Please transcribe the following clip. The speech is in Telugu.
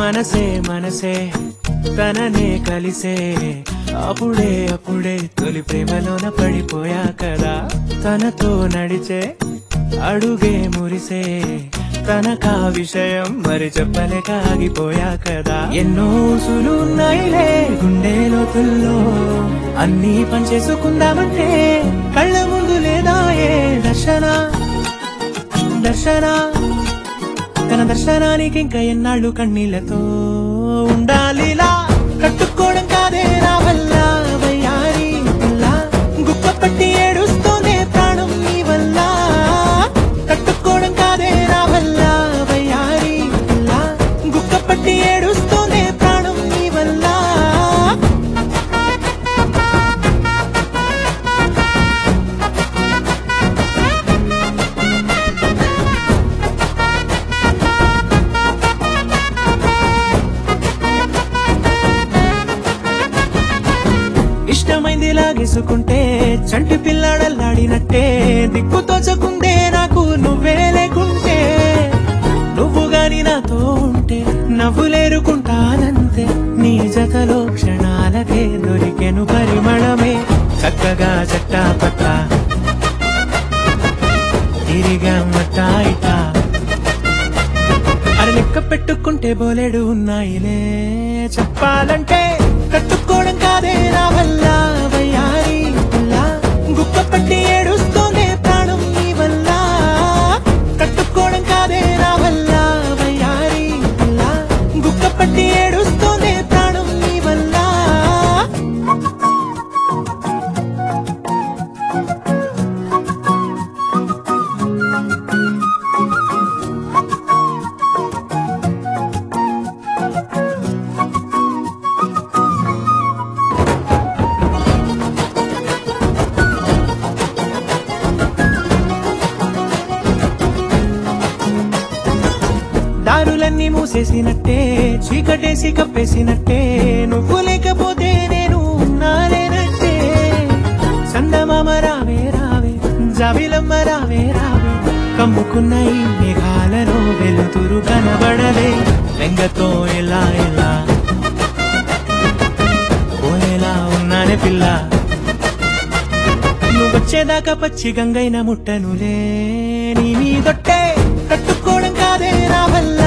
మనసే మనసే తననే కలిసే అప్పుడే అప్పుడే తొలి ప్రేమలోన పడిపోయా కదా తనతో నడిచే అడుగే మురిసే తనకా విషయం మరి చెప్పలేక ఆగిపోయా కదా ఎన్నో సులున్నాయిలే గుండె లోతుల్లో అన్నీ పనిచేసుకుందామంటే కళ్ళ ముందు లేదా ఏ దర్శన దర్శన తన దర్శనానికి ఇంకా ఎన్నాళ్ళు కన్నీళ్లతో ఉండాలిలా కట్టుకోవడం కాదే నా వల్ల వయ్యారి పిల్ల గుక్క పట్టి ఏడుస్తూనే ప్రాణం నీ వల్ల కట్టుకోవడం కాదే నా వల్ల వయ్యారి పిల్ల గుక్క పట్టి ఏడుస్తూనే ప్రాణం నీ వల్ల ఇష్టమైంది లాగేసుకుంటే చంటి పిల్లాడల్లాడినట్టే దిక్కు తోచకుండే నాకు నువ్వే లేకుంటే నువ్వు గాని నాతో ఉంటే నవ్వులేరుకుంటానంతే నీ జతలో క్షణాలకే దొరికెను పరిమళమే చక్కగా చట్టా పట్ట తిరిగా మట్టా ఇటా అరే లెక్క పెట్టుకుంటే బోలెడు ఉన్నాయిలే చెప్పాలంటే కట్టుకోవడం కాదే నా వల్ల వయ్యారి పిల్ల గుక్క పట్టి ఏడుస్తూనే ప్రాణం నీ వల్ల కట్టుకోవడం కాదే నా వల్ల వయ్యారి పిల్ల గుక్క పట్టి ఏడుస్తూనే ప్రాణం నీ వల్ల దారులన్నీ మూసేసినట్టే చీకటేసి కప్పేసినట్టే నువ్వు లేకపోతే నేను ఉన్నానేనట్టే చందమామ రావే రావే జాబిలమ్మ రావే రావే కమ్ముకున్న ఈ మేఘాలలో వెలుతురు కనబడలే లెంగతో ఎలా ఎలా పోయేలా ఉన్నానే పిల్ల నువ్వొచ్చేదాకా పచ్చి గంగైన ముట్టనులే నీ మీదొట్టే కట్టుకోవడం కాదే నా వల్ల